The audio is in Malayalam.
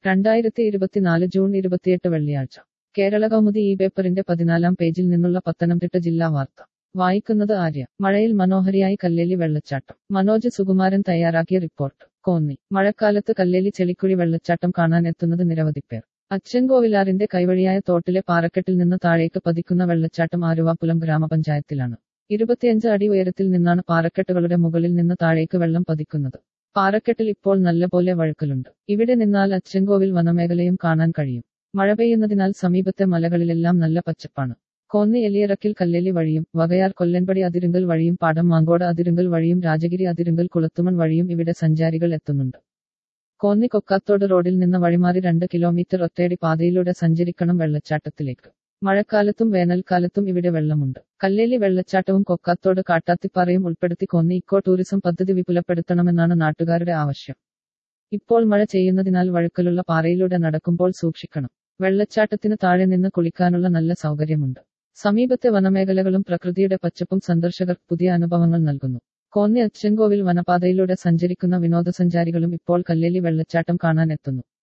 രണ്ടായിരത്തി ഇരുപത്തിനാല് ജൂൺ ഇരുപത്തിയെട്ട് വെള്ളിയാഴ്ച കേരള കൗമുദി ഈ പേപ്പറിന്റെ പതിനാലാം പേജിൽ നിന്നുള്ള പത്തനംതിട്ട ജില്ലാ വാർത്ത വായിക്കുന്നത് ആര്യ മഴയിൽ മനോഹരിയായി കല്ലേലി വെള്ളച്ചാട്ടം മനോജ് സുകുമാരൻ തയ്യാറാക്കിയ റിപ്പോർട്ട് കോന്നി മഴക്കാലത്ത് കല്ലേലി ചെളിക്കുഴി വെള്ളച്ചാട്ടം കാണാൻ എത്തുന്നത് നിരവധി പേർ അച്ഛൻകോവിലാറിന്റെ കൈവഴിയായ തോട്ടിലെ പാറക്കെട്ടിൽ നിന്ന് താഴേക്ക് പതിക്കുന്ന വെള്ളച്ചാട്ടം ആലുവാപ്പുലം ഗ്രാമപഞ്ചായത്തിലാണ് ഇരുപത്തിയഞ്ച് അടി ഉയരത്തിൽ നിന്നാണ് പാറക്കെട്ടുകളുടെ മുകളിൽ നിന്ന് താഴേക്ക് വെള്ളം പതിക്കുന്നത് പാറക്കെട്ടിൽ ഇപ്പോൾ നല്ലപോലെ വഴുക്കലുണ്ട് ഇവിടെ നിന്നാൽ അച്ഛൻകോവിൽ വനമേഖലയും കാണാൻ കഴിയും മഴ പെയ്യുന്നതിനാൽ സമീപത്തെ മലകളിലെല്ലാം നല്ല പച്ചപ്പാണ് കോന്നി എലിയിറക്കിൽ കല്ലേലി വഴിയും വകയാർ കൊല്ലൻപടി അതിരുങ്കൽ വഴിയും പാടം മാങ്കോട് അതിരുങ്കൽ വഴിയും രാജഗിരി അതിരുങ്കൽ കുളത്തുമൺ വഴിയും ഇവിടെ സഞ്ചാരികൾ എത്തുന്നുണ്ട് കോന്നി കൊക്കാത്തോട് റോഡിൽ നിന്ന് വഴിമാറി രണ്ട് കിലോമീറ്റർ ഒറ്റയടി പാതയിലൂടെ സഞ്ചരിക്കണം വെള്ളച്ചാട്ടത്തിലേക്ക് മഴക്കാലത്തും വേനൽക്കാലത്തും ഇവിടെ വെള്ളമുണ്ട് കല്ലേലി വെള്ളച്ചാട്ടവും കൊക്കാത്തോട് കാട്ടാത്തിപ്പാറയും ഉൾപ്പെടുത്തി കോന്നി ഇക്കോ ടൂറിസം പദ്ധതി വിപുലപ്പെടുത്തണമെന്നാണ് നാട്ടുകാരുടെ ആവശ്യം ഇപ്പോൾ മഴ ചെയ്യുന്നതിനാൽ വഴുക്കലുള്ള പാറയിലൂടെ നടക്കുമ്പോൾ സൂക്ഷിക്കണം വെള്ളച്ചാട്ടത്തിന് താഴെ നിന്ന് കുളിക്കാനുള്ള നല്ല സൗകര്യമുണ്ട് സമീപത്തെ വനമേഖലകളും പ്രകൃതിയുടെ പച്ചപ്പും സന്ദർശകർക്ക് പുതിയ അനുഭവങ്ങൾ നൽകുന്നു കോന്നി അച്ചൻകോവിൽ വനപാതയിലൂടെ സഞ്ചരിക്കുന്ന വിനോദസഞ്ചാരികളും ഇപ്പോൾ കല്ലേലി വെള്ളച്ചാട്ടം കാണാൻ എത്തുന്നു